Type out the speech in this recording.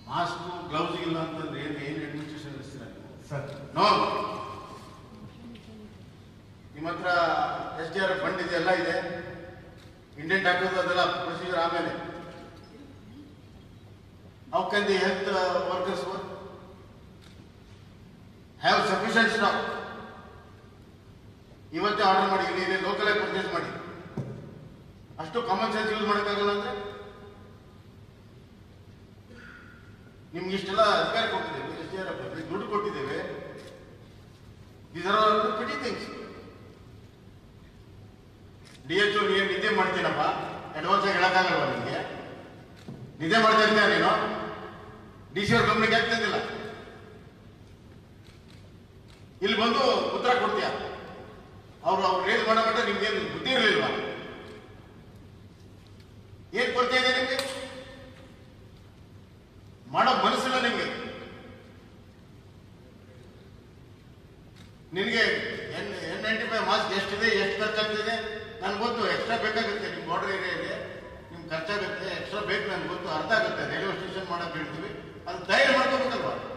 mask gloves ಇಲ್ಲ ಅಂತಂದ್ರೆ ಏನು ಏನು ಅಡ್ಮಿನಿಸ್ಟ್ರೇಷನ್ ನಡೆಸ್ತೀರ ನೀವು ಸರ್ ನೋ ನಿಮ್ಮ ಹತ್ರ ಎಸ್ ಡಿ ಆರ್ ಫಂಡ್ ಇದೆ ಎಲ್ಲ ಇದೆ ಇಂಡೆಂಟ್ ಹಾಕೋದು ಅದೆಲ್ಲ ಪ್ರೊಸೀಜರ್ ಆಮೇಲೆ how can the health workers work have sufficient stock ಇವತ್ತೇ ಆರ್ಡರ್ ಮಾಡಿ ಇಲ್ಲಿ ಲೋಕಲ್ ಆಗಿ ಪರ್ಚೇಸ್ ಮಾಡಿ ಅಷ್ಟು ಕಾಮನ್ ಸೆನ್ಸ್ ಯೂಸ್ ಮಾಡೋಕ್ಕಾಗಲ್ಲ ಅಂದ್ರೆ ನಿಮ್ಗೆ ಇಷ್ಟೆಲ್ಲ ಅಧಿಕಾರ ಕೊಟ್ಟಿದ್ದೇವೆ ಎಸ್ ಡಿ ಆರ್ ದುಡ್ಡು ಕೊಟ್ಟಿದ್ದೇವೆ these are all petty things D H ನೀನು ನಿದ್ದೆ ಮಾಡ್ತೀನಪ್ಪ ಅಡ್ವಾನ್ಸ್ ಆಗಿ ಹೇಳಕ್ಕಾಗಲ್ವಾ ನಿಮಗೆ ನಿದ್ದೆ ಮಾಡ್ತಾ ಇರ್ತೀಯ ನೀನು ಡಿ ಸಿ ಅವ್ರ ಗಮನಕ್ಕೆ ಯಾಕೆ ತಂದಿಲ್ಲ ಇಲ್ಲಿ ಬಂದು ಉತ್ತರ ಕೊಡ್ತೀಯ ಅವ್ರು ಅವ್ರು ರೇಸ್ ಮಾಡೋ ಮಟ್ಟ ನಿಮ್ಗೇನು ಬುದ್ಧಿ ಇರಲಿಲ್ವಾ ಏನ್ ಕೊಡ್ತಾ ಇದೆ ನಿಮ್ಗೆ ಮಾಡೋ ಮನಸ್ಸಿಲ್ಲ ನಿಮ್ಗೆ ನಿನಗೆ N N ninety five mask ಎಷ್ಟಿದೆ ಎಷ್ಟು ಖರ್ಚಾಗ್ತಿದೆ ನನ್ಗೆ ಗೊತ್ತು ಎಕ್ಸ್ಟ್ರಾ ಬೇಕಾಗುತ್ತೆ ನಿಮ್ಮ ಬಾರ್ಡರ್ ಏರಿಯಾ ಇದೆ ನಿಮ್ಗೆ ಖರ್ಚಾಗುತ್ತೆ ಎಕ್ಸ್ಟ್ರಾ ಬೇಕು ನನ್ಗೆ ಗೊತ್ತು ಅರ್ಥ ಆಗುತ್ತೆ ರೈಲ್ವೆ ಸ್ಟೇಷನ್ ಮಾಡಕ್ ಹೇಳ್ತೀವಿ ಅದು ಧೈರ್ಯ ಮಾಡ್ಕೋಬೇಕಲ್ವಾ